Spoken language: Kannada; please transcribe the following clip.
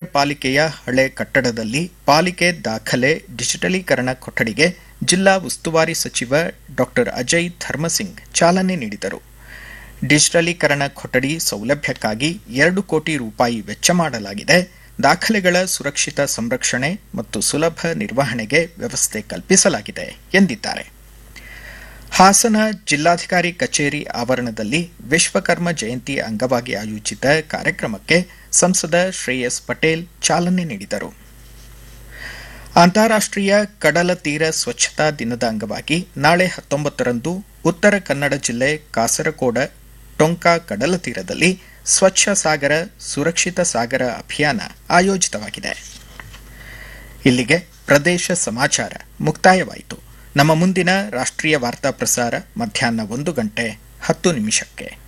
ಪಾಲಿಕೆಯ ಹಳೆ ಕಟ್ಟಡದಲ್ಲಿ ಪಾಲಿಕೆ ದಾಖಲೆ ಡಿಜಿಟಲೀಕರಣ ಕೊಠಡಿಗೆ ಜಿಲ್ಲಾ ಉಸ್ತುವಾರಿ ಸಚಿವ ಡಾ ಅಜಯ್ ಧರ್ಮಸಿಂಗ್ ಚಾಲನೆ ನೀಡಿದರು ಡಿಜಿಟಲೀಕರಣ ಕೊಠಡಿ ಸೌಲಭ್ಯಕ್ಕಾಗಿ ಎರಡು ಕೋಟಿ ರೂಪಾಯಿ ವೆಚ್ಚ ಮಾಡಲಾಗಿದೆ ದಾಖಲೆಗಳ ಸುರಕ್ಷಿತ ಸಂರಕ್ಷಣೆ ಮತ್ತು ಸುಲಭ ನಿರ್ವಹಣೆಗೆ ವ್ಯವಸ್ಥೆ ಕಲ್ಪಿಸಲಾಗಿದೆ ಎಂದಿದ್ದಾರೆ ಹಾಸನ ಜಿಲ್ಲಾಧಿಕಾರಿ ಕಚೇರಿ ಆವರಣದಲ್ಲಿ ವಿಶ್ವಕರ್ಮ ಜಯಂತಿ ಅಂಗವಾಗಿ ಆಯೋಜಿತ ಕಾರ್ಯಕ್ರಮಕ್ಕೆ ಸಂಸದ ಶ್ರೇಯಸ್ ಪಟೇಲ್ ಚಾಲನೆ ನೀಡಿದರು ಅಂತಾರಾಷ್ಟೀಯ ಕಡಲ ತೀರ ಸ್ವಚ್ಛತಾ ದಿನದ ಅಂಗವಾಗಿ ನಾಳೆ ಹತ್ತೊಂಬತ್ತರಂದು ಉತ್ತರ ಕನ್ನಡ ಜಿಲ್ಲೆ ಕಾಸರಕೋಡ ಟೊಂಕಾ ಕಡಲ ತೀರದಲ್ಲಿ ಸ್ವಚ್ಛ ಸಾಗರ ಸುರಕ್ಷಿತ ಸಾಗರ ಅಭಿಯಾನ ಆಯೋಜಿತವಾಗಿದೆ ಇಲ್ಲಿಗೆ ಪ್ರದೇಶ ಸಮಾಚಾರ ಮುಕ್ತಾಯವಾಯಿತು ನಮ್ಮ ಮುಂದಿನ ರಾಷ್ಟ್ರೀಯ ವಾರ್ತಾ ಪ್ರಸಾರ ಮಧ್ಯಾಹ್ನ ಒಂದು ಗಂಟೆ ಹತ್ತು ನಿಮಿಷಕ್ಕೆ